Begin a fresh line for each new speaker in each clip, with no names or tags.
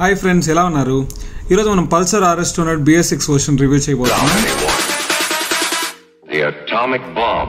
Hi friends ఎలా ఉన్నారు ఈరోజు మనం Pulsar RS two hundred BS six version review చేయబోతున్నాం
The atomic bomb.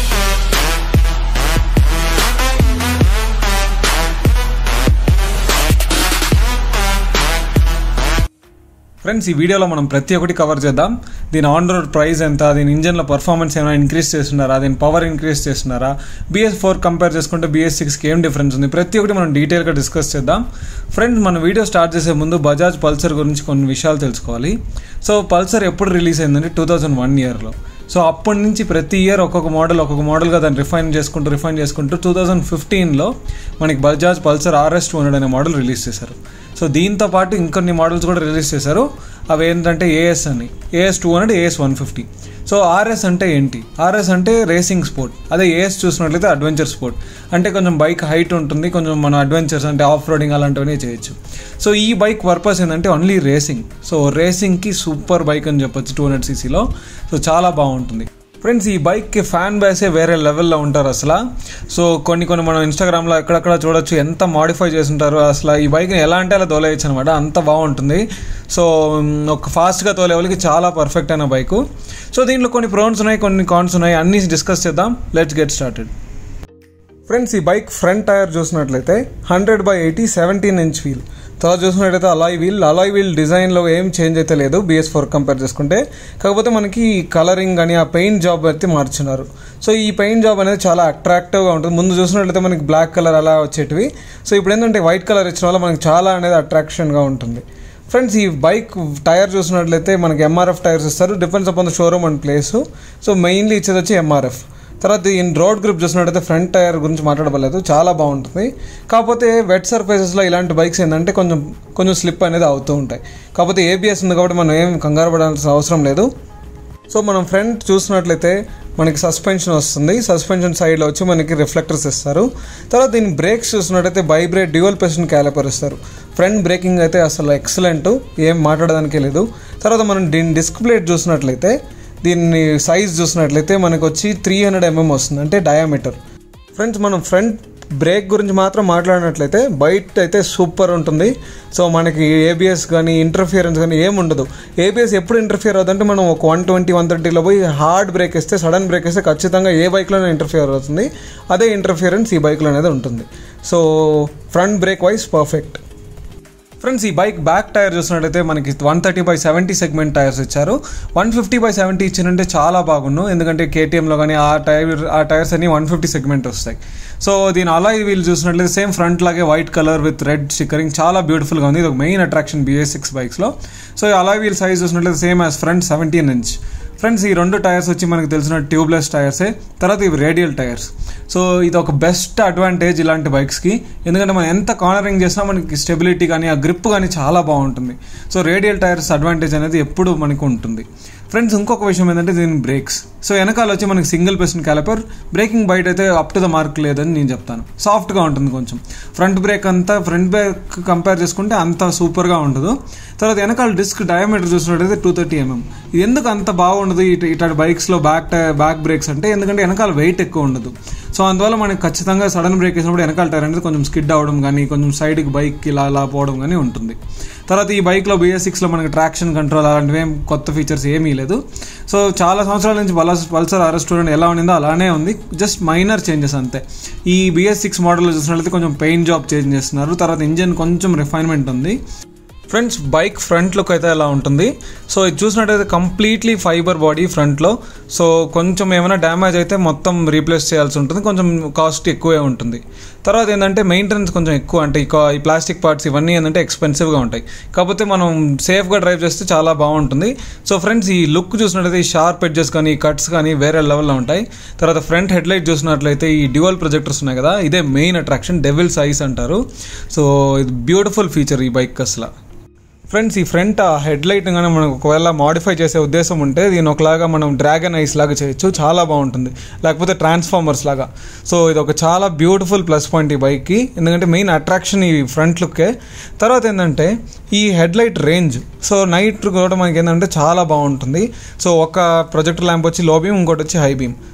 ఫ్రెండ్స్ ఈ వీడియోలో మనం ప్రతి ఒక్కటి కవర్ చేద్దాం దీని ఆన్ రోడ్ ప్రైస్ ఎంత దీని ఇంజన్లో పర్ఫార్మెన్స్ ఏమైనా ఇంక్రీస్ చేస్తున్నారా దీని పవర్ ఇంక్రీస్ చేస్తున్నారా బిఎస్ ఫోర్ కంపేర్ చేసుకుంటే బిఎస్ సిక్స్కి ఏం డిఫరెన్స్ ఉంది ప్రతి ఒక్కటి మనం డీటెయిల్గా డిస్కస్ చేద్దాం ఫ్రెండ్స్ మన వీడియో స్టార్ట్ చేసే ముందు బజాజ్ పల్సర్ గురించి కొన్ని విషయాలు తెలుసుకోవాలి సో పల్సర్ ఎప్పుడు రిలీజ్ అయిందంటే టూ థౌజండ్ వన్ ఇయర్లో సో అప్పటి నుంచి ప్రతి ఇయర్ ఒక్కొక్క మోడల్ ఒక్కొక్క మోడల్గా దాన్ని రిఫైన్ చేసుకుంటూ రిఫైన్ చేసుకుంటూ టూ థౌజండ్ ఫిఫ్టీన్లో మనకి Bajaj Pulsar RS two hundred అనే మోడల్ రిలీజ్ చేశారు సో దీంతో పాటు ఇంకొన్ని మోడల్స్ కూడా రిలీజ్ చేశారు అవి ఏంటంటే ఏఎస్ అని AS two hundred AS one fifty so RS అంటే ఏంటి ఆర్ఎస్ అంటే రేసింగ్ స్పోర్ట్ అదే ఏఎస్ చూసినట్లయితే అడ్వెంచర్ స్పోర్ట్ అంటే కొంచెం బైక్ హైట్ ఉంటుంది కొంచెం మనం అడ్వెంచర్స్ అంటే ఆఫ్ రోడింగ్ అలాంటివన్నీ చేయొచ్చు సో ఈ బైక్ పర్పస్ ఏంటంటే ఓన్లీ రేసింగ్ సో రేసింగ్కి సూపర్ బైక్ అని చెప్పొచ్చు టూ హండ్రెడ్ సీసీలో సో చాలా బాగుంటుంది ఫ్రెండ్స్ ఈ బైక్కి ఫ్యాన్ బేసే వేరే లెవెల్లో ఉంటారు అసలు సో కొన్ని కొన్ని మనం ఇన్స్టాగ్రామ్లో ఎక్కడెక్కడ చూడొచ్చు ఎంత మాడిఫై చేస్తుంటారు అసలు ఈ బైక్ని ఎలా అంటే అలా తోలేయచ్చు అనమాట అంత బాగుంటుంది సో మ్, ఒక ఫాస్ట్గా తోలే వాళ్ళకి చాలా పర్ఫెక్ట్ అయిన బైకు సో దీంట్లో కొన్ని ప్రోన్స్ ఉన్నాయి కొన్ని కాన్స్ ఉన్నాయి అన్నీ డిస్కస్ చేద్దాం లెట్స్ గెట్ స్టార్టెడ్ ఫ్రెండ్స్ ఈ బైక్ ఫ్రంట్ టైర్ చూసినట్లయితే hundred by eighty seventeen inch wheel తర్వాత చూసినట్లయితే అలాయ్ వీల్ అలాయ్ వీల్ డిజైన్లో ఏం చేంజ్ అయితే లేదు బిఎస్ ఫోర్ కంపేర్ చేసుకుంటే కాకపోతే మనకి కలరింగ్ కానీ ఆ పెయింట్ జాబ్ అయితే మార్చున్నారు సో ఈ పెయింట్ జాబ్ అనేది చాలా అట్రాక్టివ్గా ఉంటుంది ముందు చూసినట్లయితే మనకి బ్లాక్ కలర్ అలా వచ్చేటివి సో ఇప్పుడు ఏంటంటే వైట్ కలర్ ఇచ్చిన వల్ల మనకి చాలా అనేది అట్రాక్షన్గా ఉంటుంది ఫ్రెండ్స్ ఈ బైక్ టైర్ చూసినట్లయితే మనకి ఎంఆర్ఎఫ్ టైర్స్ ఇస్తారు depends upon the showroom and place so mainly ఇచ్చేది వచ్చి ఎంఆర్ఎఫ్ తర్వాత ఈ రోడ్ గ్రిప్ చూసినట్టయితే ఫ్రంట్ టైర్ గురించి మాట్లాడబలేదు చాలా బాగుంటుంది కాకపోతే వెట్ సర్ఫేసెస్లో ఇలాంటి బైక్స్ ఏంటంటే కొంచెం కొంచెం స్లిప్ అనేది అవుతూ ఉంటాయి కాకపోతే ఏబిఎస్ ఉంది కాబట్టి మనం ఏం కంగారు పడాల్సిన అవసరం లేదు సో మనం ఫ్రంట్ చూసినట్లయితే మనకి సస్పెన్షన్ వస్తుంది సస్పెన్షన్ సైడ్లో వచ్చి మనకి రిఫ్లెక్టర్స్ ఇస్తారు తర్వాత దీని బ్రేక్స్ చూసినట్టయితే బైబ్రేట్ డ్యూయల్ పెషన్ క్యాలిపర్ ఇస్తారు ఫ్రంట్ బ్రేకింగ్ అయితే అసలు ఎక్సలెంట్ ఏం మాట్లాడడానికే లేదు తర్వాత మనం దీని డిస్క్ ప్లేట్ చూసినట్లయితే దీన్ని సైజ్ చూసినట్లయితే మనకు వచ్చి త్రీ హండ్రెడ్ ఎంఎం వస్తుంది అంటే డయామీటర్ ఫ్రెండ్స్ మనం ఫ్రంట్ బ్రేక్ గురించి మాత్రం మాట్లాడినట్లయితే బయట అయితే సూపర్ ఉంటుంది సో మనకి ఏబిఎస్ కానీ ఇంటర్ఫియరెన్స్ కానీ ఏమి ఉండదు ఏబిఎస్ ఎప్పుడు ఇంటర్ఫియర్ అవుతుందంటే మనం ఒక వన్ ట్వంటీ వన్ థర్టీలో పోయి హార్డ్ బ్రేక్ ఇస్తే సడన్ బ్రేక్ ఇస్తే ఖచ్చితంగా ఏ బైక్లోనే ఇంటర్ఫియర్ అవుతుంది అదే ఇంటర్ఫియరెన్స్ ఈ బైక్లో అనేది ఉంటుంది so front brake wise perfect friends ఈ బైక్ బ్యాక్ టైర్ చూసినట్టయితే మనకి one thirty by seventy segment tyres ఇచ్చారు వన్ ఫిఫ్టీ బై సెవెంటీ ఇచ్చినంటే చాలా బాగున్ను ఎందుకంటే కేటీఎంలో కానీ ఆ టైర్ ఆ టైర్స్ అన్ని వన్ ఫిఫ్టీ సెగ్మెంట్ వస్తాయి సో దీని అలాయ్ వీల్ చూసినట్లయితే సేమ్ ఫ్రంట్ లాగే white colour with red stickering చాలా బ్యూటిఫుల్గా ఉంది ఇది ఒక మెయిన్ అట్రాక్షన్ బిఎస్ సిక్స్ బైక్స్లో సో ఈ అలాయ్ వీల్ సైజ్ చూసినట్లయితే same as front seventeen inch friends ఈ రెండు టైర్స్ వచ్చి మనకు తెలిసిన ట్యూబ్లెస్ టైర్సే తర్వాత ఇవి రేడియల్ టైర్స్ సో ఇది ఒక బెస్ట్ అడ్వాంటేజ్ ఇలాంటి బైక్స్కి ఎందుకంటే మనం ఎంత కార్నరింగ్ చేసినా మనకి స్టెబిలిటీ కానీ ఆ గ్రిప్ కానీ చాలా బాగుంటుంది సో రేడియల్ టైర్స్ అడ్వాంటేజ్ అనేది ఎప్పుడు మనకు ఉంటుంది ఫ్రెండ్స్ ఇంకొక విషయం ఏంటంటే దీని బ్రేక్స్ సో వెనకాల వచ్చి మనకి సింగిల్ పర్సన్ క్యాలిపర్ బ్రేకింగ్ బయట అయితే అప్ టు ద మార్క్ లేదని నేను చెప్తాను సాఫ్ట్గా ఉంటుంది కొంచెం ఫ్రంట్ బ్రేక్ అంతా ఫ్రంట్ బ్రేక్ కంపేర్ చేసుకుంటే అంత సూపర్గా ఉండదు తర్వాత వెనకాల డిస్క్ డయామీటర్ చూసినట్టయితే టూ థర్టీ ఎంఎం ఇది ఎందుకు అంత బాగుండదు ఇటు ఇటు బైక్స్లో బ్యాక్ టైర్ బ్యాక్ బ్రేక్స్ అంటే ఎందుకంటే వెనకాల వెయిట్ ఎక్కువ ఉండదు సో అందువల్ల మనకి ఖచ్చితంగా సడన్ బ్రేక్ వేసినప్పుడు వెనకాల టైర్ అనేది కొంచెం స్కిడ్ అవ్వడం కానీ కొంచెం సైడ్కి బైక్ ఇలా ఇలా పోవడం కానీ ఉంటుంది తర్వాత ఈ బైక్లో బిఎస్ సిక్స్లో మనకి ట్రాక్షన్ కంట్రోల్ అలాంటివి ఏం కొత్త ఫీచర్స్ ఏమీ లేదు సో చాలా సంవత్సరాల నుంచి పల్సర్ పల్సర్ ఆర్ఎస్ స్టూడెంట్ ఎలా ఉండిందో అలానే ఉంది జస్ట్ మైనర్ చేంజెస్ అంతే ఈ బిఎస్ సిక్స్ మోడల్లో చూసినట్లయితే కొంచెం పెయిన్ జాబ్ చేంజ్ చేస్తున్నారు తర్వాత ఇంజన్ కొంచెం రిఫైన్మెంట్ ఉంది ఫ్రెండ్స్ బైక్ ఫ్రంట్ లుక్ అయితే ఎలా ఉంటుంది సో ఇది చూసినట్టయితే కంప్లీట్లీ ఫైబర్ బాడీ ఫ్రంట్లో సో కొంచెం ఏమైనా డ్యామేజ్ అయితే మొత్తం రీప్లేస్ చేయాల్సి ఉంటుంది కొంచెం కాస్ట్ ఎక్కువే ఉంటుంది తర్వాత ఏంటంటే మెయింటెనెన్స్ కొంచెం ఎక్కువ అంటే ఈ కా- ఈ ప్లాస్టిక్ పార్ట్స్ ఇవన్నీ ఏంటంటే ఎక్స్పెన్సివ్గా ఉంటాయి కాకపోతే మనం సేఫ్గా డ్రైవ్ చేస్తే చాలా బాగుంటుంది సో ఫ్రెండ్స్ ఈ లుక్ చూసినట్లయితే ఈ షార్ప్ ఎడ్జెస్ కానీ ఈ కట్స్ కానీ వేరే లెవెల్లో ఉంటాయి తర్వాత ఫ్రంట్ హెడ్ లైట్ చూసినట్లయితే ఈ డ్యువల్ ప్రొజెక్టర్స్ ఉన్నాయి కదా ఇదే మెయిన్ అట్రాక్షన్ డెవిల్ సైజ్ అంటారు సో ఇది బ్యూటిఫుల్ ఫీచర్ ఈ బైక్ అసలు ఫ్రెండ్స్ ఈ ఫ్రంట్ ఆ హెడ్ లైట్ కానీ మనం ఒకవేళ మాడిఫై చేసే ఉద్దేశం ఉంటే దీని ఒకలాగా మనం డ్రాగన్ ఐస్ లాగా చేయొచ్చు చాలా బాగుంటుంది లేకపోతే ట్రాన్స్ఫార్మర్స్ లాగా సో ఇది ఒక చాలా బ్యూటిఫుల్ ప్లస్ పాయింట్ ఈ బైక్కి ఎందుకంటే మెయిన్ అట్రాక్షన్ ఈ ఫ్రంట్ లుక్కే తర్వాత ఏంటంటే ఈ head light range so night కూడా మనకి ఏంటంటే చాలా బాగుంటుంది సో ఒక ప్రొజెక్టర్ ల్యాంప్ వచ్చి లో బీమ్ ఇంకోటి వచ్చి హై బీమ్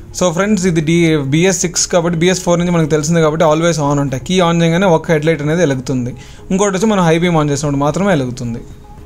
సో ఫ్రెండ్స్ ఇది డి బిఎస్ సిక్స్ కాబట్టి బిఎస్ ఫోర్ నుంచి మనకు తెలిసింది కాబట్టి ఆల్వేస్ ఆన్ ఉంటాయి కీ ఆన్ చేయగానే ఒక హెడ్ లైట్ అనేది వెలుగుతుంది ఇంకోటి వచ్చి మనం హై బీమ్ ఆన్ చేసినప్పుడు మాత్రమే వెలుగుతుంది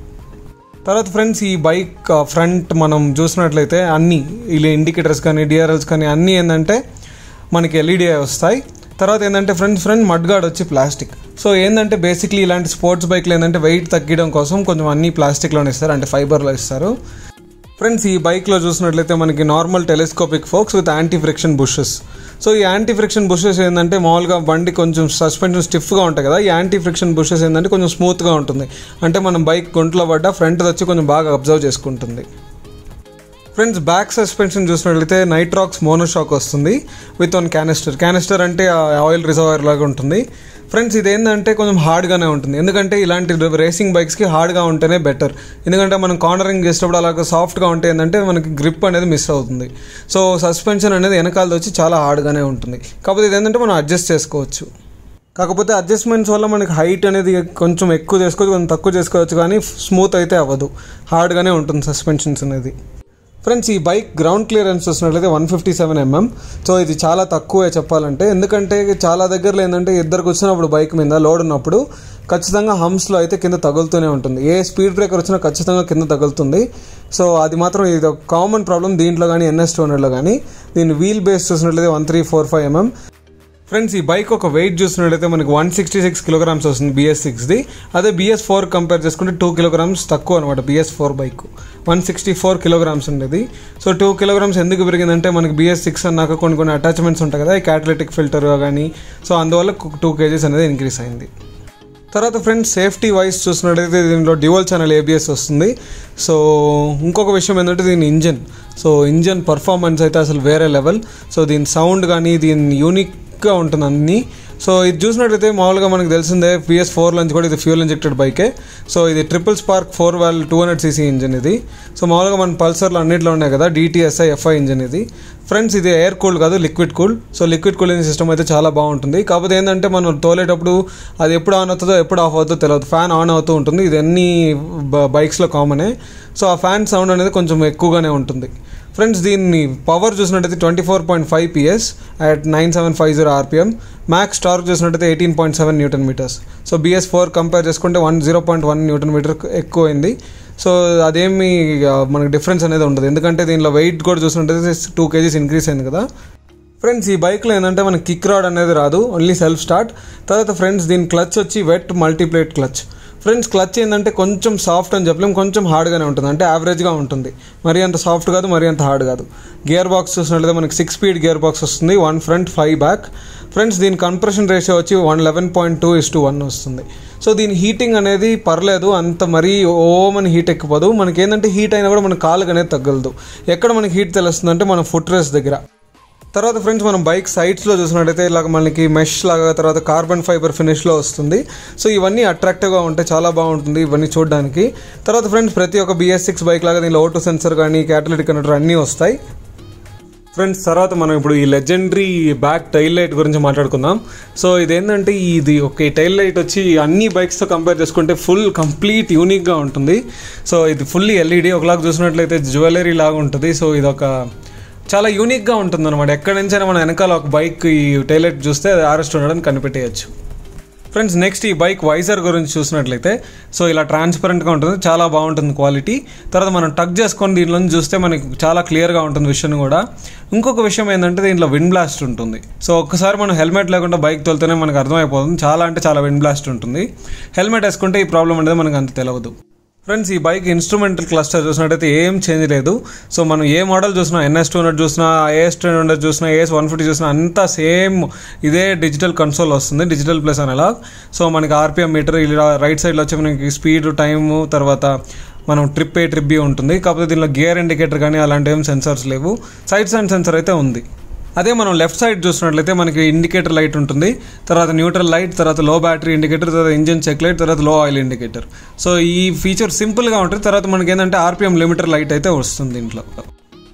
తర్వాత ఫ్రెండ్స్ ఈ బైక్ ఫ్రంట్ మనం చూసినట్లయితే అన్ని ఇలా ఇండికేటర్స్ కానీ డిఆర్ఎల్స్ కానీ అన్నీ ఏంటంటే మనకి ఎల్ఈడి వస్తాయి తర్వాత ఏంటంటే ఫ్రెండ్స్ ఫ్రెండ్ మడ్ గార్డ్ వచ్చి ప్లాస్టిక్ సో ఏంటంటే బేసిక్లీ ఇలాంటి స్పోర్ట్స్ బైక్లు ఏంటంటే వెయిట్ తగ్గడం కోసం కొంచెం అన్ని ప్లాస్టిక్లోనే ఇస్తారు అంటే ఫైబర్లో ఇస్తారు ఫ్రెండ్స్ ఈ బైక్లో చూసినట్లయితే మనకి normal telescopic forks with anti friction bushes so ఈ యాంటీ ఫ్రిక్షన్ బుషెస్ ఏంటంటే మామూలుగా బండి కొంచెం సస్పెన్షన్ స్టిఫ్గా ఉంటాయి కదా ఈ యాంటీ ఫ్రిక్షన్ బుషెస్ ఏంటంటే కొంచెం స్మూత్గా ఉంటుంది అంటే మనం బైక్ గుంట్లో పడ్డ ఫ్రంట్ వచ్చి కొంచెం బాగా అబ్జర్వ్ చేసుకుంటుంది ఫ్రెండ్స్ బ్యాక్ సస్పెన్షన్ చూసినట్లయితే నైట్రాక్స్ మోనోషాక్ వస్తుంది విత్ వన్ క్యానిస్టర్ క్యానిస్టర్ అంటే ఆయిల్ రిజర్వాయర్ లాగా ఉంటుంది ఫ్రెండ్స్ ఇది ఏంటంటే కొంచెం హార్డ్గానే ఉంటుంది ఎందుకంటే ఇలాంటి రేసింగ్ బైక్స్కి హార్డ్గా ఉంటేనే బెటర్ ఎందుకంటే మనం కార్నరింగ్ చేసేటప్పుడు అలాగ సాఫ్ట్గా ఉంటే ఏంటంటే మనకి గ్రిప్ అనేది మిస్ అవుతుంది సో సస్పెన్షన్ అనేది వెనకాలది వచ్చి చాలా హార్డ్గానే ఉంటుంది కాకపోతే ఇది ఏంటంటే మనం అడ్జస్ట్ చేసుకోవచ్చు కాకపోతే అడ్జస్ట్మెంట్స్ వల్ల మనకి హైట్ అనేది కొంచెం ఎక్కువ చేసుకోవచ్చు కొంచెం తక్కువ చేసుకోవచ్చు కానీ స్మూత్ అయితే అవ్వదు హార్డ్గానే ఉంటుంది సస్పెన్షన్స్ అనేది ఫ్రెండ్స్ ఈ బైక్ గ్రౌండ్ క్లియరెన్స్ చూసినట్లయితే one fifty seven MM so ఇది చాలా తక్కువే చెప్పాలంటే ఎందుకంటే చాలా దగ్గరలో ఏంటంటే ఇద్దరికి వచ్చినప్పుడు బైక్ మీద లోడ్ ఉన్నప్పుడు ఖచ్చితంగా హంప్స్లో అయితే కింద తగులుతూనే ఉంటుంది ఏ స్పీడ్ బ్రేకర్ వచ్చినా ఖచ్చితంగా కింద తగులుతుంది సో అది మాత్రం ఇది ఒక కామన్ ప్రాబ్లం దీంట్లో కానీ ఎన్ఎస్ టూ హండ్రెడ్లో కానీ దీని వీల్ బేస్ చూసినట్లయితే one three four five MM friends ఈ బైక్ ఒక వెయిట్ చూసినట్లయితే మనకి వన్ సిక్స్టీ సిక్స్ కిలోగ్రామ్స్ వస్తుంది బిఎస్ సిక్స్ది అదే బిఎస్ ఫోర్ కంపేర్ చేసుకుంటే టూ కిలోగ్రామ్స్ తక్కువ అనమాట BS four bike one sixty four kilograms ఉండేది సో టూ కిలోగ్రామ్స్ ఎందుకు పెరిగిందంటే మనకి బిఎస్ సిక్స్ అన్నాక కొన్ని కొన్ని అటాచ్మెంట్స్ ఉంటాయి కదా ఈ క్యాటలిటిక్ ఫిల్టర్ కానీ సో అందువల్ల టూ కేజీస్ అనేది ఇంక్రీస్ అయింది తర్వాత ఫ్రెండ్స్ సేఫ్టీ వైజ్ చూసినట్టయితే దీనిలో డ్యువల్ ఛానల్ ఏబిఎస్ వస్తుంది సో ఇంకొక విషయం ఏంటంటే దీని ఇంజన్ సో ఇంజన్ పర్ఫార్మెన్స్ అయితే అసలు వేరే లెవెల్ సో దీని సౌండ్ కానీ దీని యూనిక్గా ఉంటుంది అన్నీ సో ఇది చూసినట్లయితే మామూలుగా మనకు తెలిసిందే పిఎస్ ఫోర్ నుంచి కూడా ఇది ఫ్యూల్ ఇంజెక్టెడ్ బైకే సో ఇది triple spark four valve two hundred CC engine ఇది సో మామూలుగా మన పల్సర్లు అన్నింటిలో ఉన్నాయి కదా డిటిఎస్ఐ ఎఫ్ఐ ఇంజన్ ఇది ఫ్రెండ్స్ ఇది ఎయిర్ కూల్డ్ కాదు liquid cool so liquid cooling system అయితే చాలా బాగుంటుంది కాకపోతే ఏంటంటే మనం తోలేటప్పుడు అది ఎప్పుడు ఆన్ అవుతుందో ఎప్పుడు ఆఫ్ అవుతుందో తెలియదు ఫ్యాన్ ఆన్ అవుతూ ఉంటుంది ఇది అన్ని బైక్స్లో కామనే సో ఆ ఫ్యాన్ సౌండ్ అనేది కొంచెం ఎక్కువగానే ఉంటుంది ఫ్రెండ్స్ దీన్ని పవర్ చూసినట్టయితే twenty four point five PS at nine seven five zero RPM max torque చూసినట్టయితే eighteen point seven newton metres so BS four compare చేసుకుంటే one zero point one newton metre ఎక్కువైంది so అదేమి మనకి difference అనేది ఉండదు ఎందుకంటే దీనిలో వెయిట్ కూడా చూసినట్టయితే టూ కేజీస్ ఇంక్రీస్ అయింది కదా ఫ్రెండ్స్ ఈ బైక్లో ఏంటంటే మనకి కిక్ రాడ్ అనేది రాదు ఓన్లీ సెల్ఫ్ స్టార్ట్ తర్వాత ఫ్రెండ్స్ దీని క్లచ్ వచ్చి wet multiplate clutch friends clutch ఏంటంటే కొంచెం సాఫ్ట్ అని చెప్పలేం కొంచెం హార్డ్గానే ఉంటుంది అంటే యావరేజ్గా ఉంటుంది మరీ అంత సాఫ్ట్ కాదు మరీ అంత హార్డ్ కాదు గేర్ బాక్స్ చూసినట్లయితే మనకి సిక్స్ స్పీడ్ గేర్ బాక్స్ వస్తుంది one front five back friends దీని కంప్రెషన్ రేషియో వచ్చి one eleven point two is to one వస్తుంది సో దీని హీటింగ్ అనేది పర్లేదు అంత మరీ ఓమని హీట్ ఎక్కిపోదు మనకి ఏంటంటే హీట్ అయినా కూడా మన కాలుకి అనేది తగ్గలదు ఎక్కడ మనకి హీట్ తెలుస్తుందంటే మన ఫుట్ రేస్ దగ్గర తర్వాత ఫ్రెండ్స్ మనం బైక్ సైడ్స్లో చూసినట్టయితే ఇలాగ మనకి మెష్ లాగా తర్వాత కార్బన్ ఫైబర్ ఫినిష్లో వస్తుంది సో ఇవన్నీ అట్రాక్టివ్గా ఉంటాయి చాలా బాగుంటుంది ఇవన్నీ చూడడానికి తర్వాత ఫ్రెండ్స్ ప్రతి ఒక్క బిఎస్ సిక్స్ బైక్ లాగా దీనిలో ఓటో సెన్సర్ కానీ క్యాటలిటిక్ కనెక్టర్ అన్నీ వస్తాయి ఫ్రెండ్స్ తర్వాత మనం ఇప్పుడు ఈ లెజెండరీ బ్యాక్ టైల్ లైట్ గురించి మాట్లాడుకుందాం సో ఇదేంటంటే ఇది ఒక టైల్ లైట్ వచ్చి అన్ని బైక్స్తో కంపేర్ చేసుకుంటే ఫుల్ కంప్లీట్ యూనిక్గా ఉంటుంది సో ఇది ఫుల్లీ ఎల్ఈడి ఒకలాగా చూసినట్లయితే జ్యువెలరీ లాగా ఉంటుంది సో ఇది ఒక చాలా యూనిక్గా ఉంటుంది అనమాట ఎక్కడి నుంచైనా మనం వెనకాల ఒక బైక్ ఈ టైలెట్ చూస్తే అది ఆరెస్ట్ ఉండడం కనిపెట్టేయచ్చు ఫ్రెండ్స్ నెక్స్ట్ ఈ బైక్ వైజర్ గురించి చూసినట్లయితే సో ఇలా ట్రాన్స్పరెంట్గా ఉంటుంది చాలా బాగుంటుంది క్వాలిటీ తర్వాత మనం టక్ చేసుకొని దీంట్లో చూస్తే మనకి చాలా క్లియర్గా ఉంటుంది విషయం కూడా ఇంకొక విషయం ఏంటంటే దీంట్లో విండ్ బ్లాస్ట్ ఉంటుంది సో ఒక్కసారి మనం హెల్మెట్ లేకుండా బైక్ తోలితేనే మనకు అర్థమైపోతుంది చాలా అంటే చాలా విండ్ బ్లాస్ట్ ఉంటుంది హెల్మెట్ వేసుకుంటే ఈ ప్రాబ్లం అనేది మనకు అంత తెలియదు ఫ్రెండ్స్ ఈ బైక్ ఇన్స్ట్రుమెంటల్ క్లస్టర్ చూసినట్టయితే ఏం చేంజ్ లేదు సో మనం ఏ మోడల్ చూసినా ఎన్ఎస్ టూ హండ్రెడ్ చూసినా ఏఎస్ టూ హండ్రెడ్ చూసినా ఏఎస్ వన్ ఫిఫ్టీ చూసినా అంతా సేమ్ ఇదే డిజిటల్ కన్సోల్ వస్తుంది డిజిటల్ ప్లస్ అనేలా సో మనకి ఆర్పిఎం మీటర్ ఇలా రైట్ సైడ్లో వచ్చి మనకి స్పీడ్ టైము తర్వాత మనం ట్రిప్ ఏ ట్రిప్ బి ఉంటుంది కాకపోతే దీనిలో గేర్ ఇండికేటర్ కానీ అలాంటి ఏం సెన్సార్స్ లేవు సైడ్ స్టాండ్ సెన్సర్ అయితే ఉంది అదే మనం లెఫ్ట్ సైడ్ చూసినట్లయితే మనకి ఇండికేటర్ లైట్ ఉంటుంది తర్వాత న్యూట్రల్ లైట్ తర్వాత లో బ్యాటరీ ఇండికేటర్ తర్వాత ఇంజిన్ చెక్ లైట్ తర్వాత లో ఆయిల్ ఇండికేటర్ సో ఈ ఫీచర్ సింపుల్గా ఉంటుంది తర్వాత మనకి ఏంటంటే ఆర్పిఎం లిమిటర్ లైట్ అయితే వస్తుంది దీంట్లో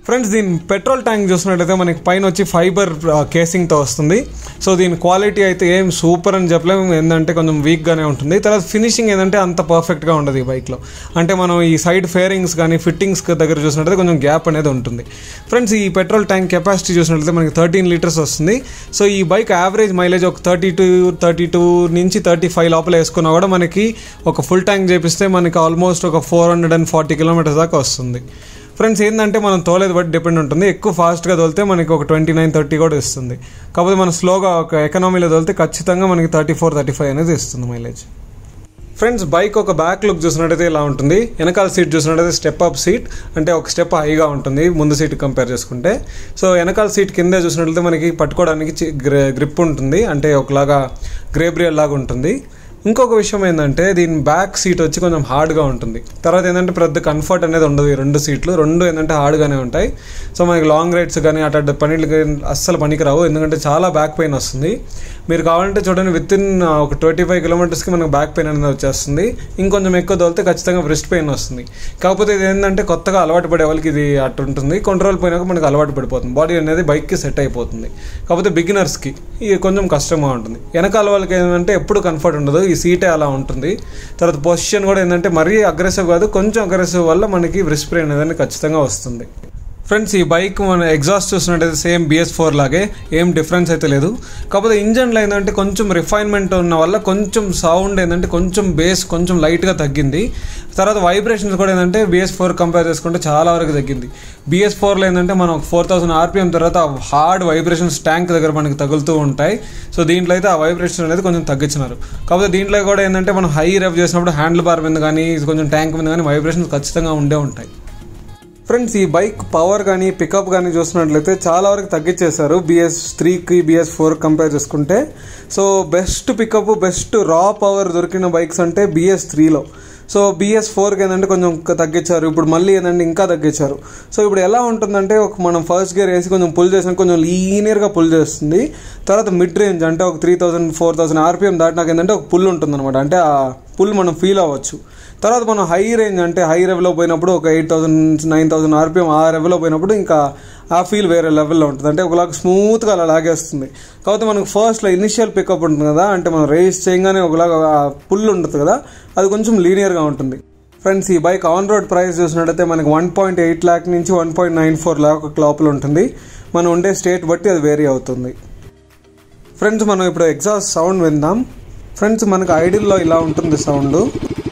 ఫ్రెండ్స్ దీని పెట్రోల్ ట్యాంక్ చూసినట్టయితే మనకి పైన వచ్చి ఫైబర్ కేసింగ్తో వస్తుంది సో దీని క్వాలిటీ అయితే ఏం సూపర్ అని చెప్పలేము ఏంటంటే కొంచెం వీక్గానే ఉంటుంది తర్వాత ఫినిషింగ్ ఏంటంటే అంత పర్ఫెక్ట్గా ఉండదు ఈ బైక్లో అంటే మనం ఈ సైడ్ ఫేరింగ్స్ కానీ ఫిట్టింగ్స్ దగ్గర చూసినట్టయితే కొంచెం గ్యాప్ అనేది ఉంటుంది ఫ్రెండ్స్ ఈ పెట్రోల్ ట్యాంక్ కెపాసిటీ చూసినట్లయితే మనకి థర్టీన్ లీటర్స్ వస్తుంది సో ఈ బైక్ యావరేజ్ మైలేజ్ ఒక థర్టీ టూ థర్టీ టూ నుంచి థర్టీ ఫైవ్ లోపల వేసుకున్నా కూడా మనకి ఒక ఫుల్ ట్యాంక్ చేపిస్తే మనకి ఆల్మోస్ట్ ఒక four hundred and forty kilometres దాకా వస్తుంది ఫ్రెండ్స్ ఏంటంటే మనం తోలేది బట్టి డిపెండ్ ఉంటుంది ఎక్కువ ఫాస్ట్గా తోలితే మనకి ఒక ట్వంటీ నైన్ థర్టీ కూడా ఇస్తుంది కాకపోతే మనం స్లోగా ఒక ఎకనామీలో తోలితే ఖచ్చితంగా మనకి థర్టీ ఫోర్ థర్టీ ఫైవ్ అనేది ఇస్తుంది మైలేజ్ ఫ్రెండ్స్ బైక్ ఒక బ్యాక్ లుక్ చూసినట్టయితే ఇలా ఉంటుంది వెనకాల సీట్ చూసినట్టయితే స్టెప్ అప్ సీట్ అంటే ఒక స్టెప్ హైగా ఉంటుంది ముందు సీట్ కంపేర్ చేసుకుంటే సో వెనకాల సీట్ కింద చూసినట్లయితే మనకి పట్టుకోవడానికి గ్రిప్ ఉంటుంది అంటే ఒకలాగా గ్రేబ్రియల్ లాగా ఉంటుంది ఇంకొక విషయం ఏంటంటే దీని బ్యాక్ సీట్ వచ్చి కొంచెం హార్డ్గా ఉంటుంది తర్వాత ఏంటంటే పెద్ద కంఫర్ట్ అనేది ఉండదు ఈ రెండు సీట్లు రెండు ఏంటంటే హార్డ్గానే ఉంటాయి సో మనకి లాంగ్ రైడ్స్ కానీ అటు పనికి అస్సలు పనికి రావు ఎందుకంటే చాలా బ్యాక్ పెయిన్ వస్తుంది మీరు కావాలంటే చూడండి విత్ ఇన్ ఒక ట్వంటీ ఫైవ్ కిలోమీటర్స్కి మనకు బ్యాక్ పెయిన్ అనేది వచ్చేస్తుంది ఇంకొంచెం ఎక్కువ తోలితే ఖచ్చితంగా బ్రెస్ట్ పెయిన్ వస్తుంది కాకపోతే ఇది ఏంటంటే కొత్తగా అలవాటు పడే వాళ్ళకి ఇది అటు ఉంటుంది కొన్ని రోజులు పోయినాక మనకు అలవాటు పడిపోతుంది బాడీ అనేది బైక్కి సెట్ అయిపోతుంది కాకపోతే బిగినర్స్కి ఇది కొంచెం కష్టంగా ఉంటుంది వెనకాల వాళ్ళకి ఏంటంటే ఎప్పుడు కంఫర్ట్ ఉండదు ఈ సీటే అలా ఉంటుంది తర్వాత పొజిషన్ కూడా ఏంటంటే మరీ అగ్రెసివ్ కాదు కొంచెం అగ్రెసివ్ వల్ల మనకి బ్రెస్ట్ పెయిన్ అనేది ఖచ్చితంగా వస్తుంది ఫ్రెండ్స్ ఈ బైక్ మన ఎగ్జాస్ట్ చూసినట్టయితే సేమ్ బిఎస్ ఫోర్ లాగే ఏం డిఫరెన్స్ అయితే లేదు కాకపోతే ఇంజన్లో ఏంటంటే కొంచెం రిఫైన్మెంట్ ఉన్న వల్ల కొంచెం సౌండ్ ఏంటంటే కొంచెం బేస్ కొంచెం లైట్గా తగ్గింది తర్వాత వైబ్రేషన్స్ కూడా ఏంటంటే బిఎస్ ఫోర్ కంపేర్ చేసుకుంటే చాలా వరకు తగ్గింది బిఎస్ ఫోర్లో ఏంటంటే మనం ఫోర్ థౌసండ్ ఆర్పిఎం తర్వాత హార్డ్ వైబ్రేషన్స్ ట్యాంక్ దగ్గర మనకి తగులుతూ ఉంటాయి సో దీంట్లో అయితే ఆ వైబ్రేషన్ అనేది కొంచెం తగ్గించినారు కాకపోతే దీంట్లో కూడా ఏంటంటే మనం హై రెవ్ చేసినప్పుడు హ్యాండిల్ బార్ మీద కానీ కొంచెం ట్యాంక్ మీద కానీ వైబ్రేషన్స్ ఖచ్చితంగా ఉండే ఉంటాయి ఫ్రెండ్స్ ఈ బైక్ పవర్ కానీ పికప్ కానీ చూసినట్లయితే చాలా వరకు తగ్గించేశారు బిఎస్ త్రీకి బిఎస్ ఫోర్ కంపేర్ చేసుకుంటే so best pickup best raw power దొరికిన బైక్స్ అంటే బిఎస్ త్రీలో సో బిఎస్ ఫోర్కి ఏంటంటే కొంచెం తగ్గించారు ఇప్పుడు మళ్ళీ ఏంటంటే ఇంకా తగ్గించారు సో ఇప్పుడు ఎలా ఉంటుందంటే ఒక మనం ఫస్ట్ గేర్ వేసి కొంచెం పుల్ చేసిన కొంచెం లీనియర్గా పుల్ చేస్తుంది తర్వాత మిడ్ రేంజ్ అంటే ఒక three thousand four thousand RPM దాటినాక ఏంటంటే ఒక పుల్ ఉంటుంది అనమాట అంటే ఆ పుల్ మనం ఫీల్ అవ్వచ్చు తర్వాత మనం హై రేంజ్ అంటే హై లెవెల్లో పోయినప్పుడు ఒక eight thousand nine thousand RPM ఆ లెవెల్లో పోయినప్పుడు ఇంకా ఆ ఫీల్ వేరే లెవెల్లో ఉంటుంది అంటే ఒకలాగా స్మూత్గా అలా లాగేస్తుంది కాకపోతే మనకు ఫస్ట్లో ఇనిషియల్ పికప్ ఉంటుంది కదా అంటే మనం రేస్ చేయగానే ఒకలాగా పుల్ ఉంటుంది కదా అది కొంచెం లీనియర్గా ఉంటుంది ఫ్రెండ్స్ ఈ బైక్ ఆన్ రోడ్ ప్రైస్ చూసినట్టయితే మనకి వన్ పాయింట్ ఎయిట్ ల్యాక్ నుంచి one point nine four lakh లోపల ఉంటుంది మనం ఉండే స్టేట్ బట్టి అది వేరీ అవుతుంది ఫ్రెండ్స్ మనం ఇప్పుడు ఎగ్జాస్ట్ సౌండ్ విందాం ఫ్రెండ్స్ మనకు ఐడిల్లో ఇలా ఉంటుంది సౌండ్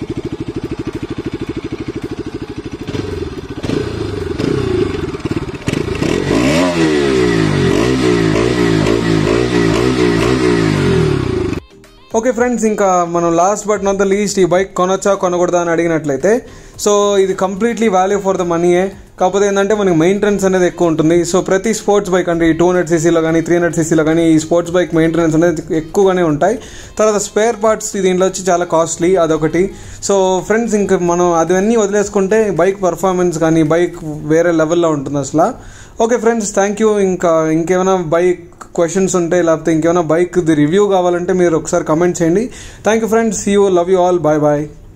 ఓకే ఫ్రెండ్స్ ఇంకా మనం last but not the least ఈ బైక్ కొనొచ్చా కొనకూడదా అని అడిగినట్లయితే సో ఇది కంప్లీట్లీ వాల్యూ ఫర్ ద మనీయే కాకపోతే ఏంటంటే మనకి మెయింటెనెన్స్ అనేది ఎక్కువ ఉంటుంది సో ప్రతి స్పోర్ట్స్ బైక్ అంటే ఈ టూ హండ్రెడ్ సీసీలో కానీ త్రీ హండ్రెడ్ సీసీలో కానీ ఈ స్పోర్ట్స్ బైక్ మెయింటెనెన్స్ అనేది ఎక్కువగానే ఉంటాయి తర్వాత స్పేర్ పార్ట్స్ దీంట్లో వచ్చి చాలా కాస్ట్లీ అదొకటి సో ఫ్రెండ్స్ ఇంకా మనం అదన్నీ వదిలేసుకుంటే బైక్ పర్ఫార్మెన్స్ కానీ బైక్ వేరే లెవెల్లో ఉంటుంది అసలు ఓకే ఫ్రెండ్స్ థ్యాంక్ యూ ఇంకా ఇంకేమైనా బైక్ క్వశ్చన్స్ ఉంటే లేకపోతే ఇంకేమైనా బైక్ ది రివ్యూ కావాలంటే మీరు ఒకసారి కమెంట్ చేయండి thank you friends you love you all bye bye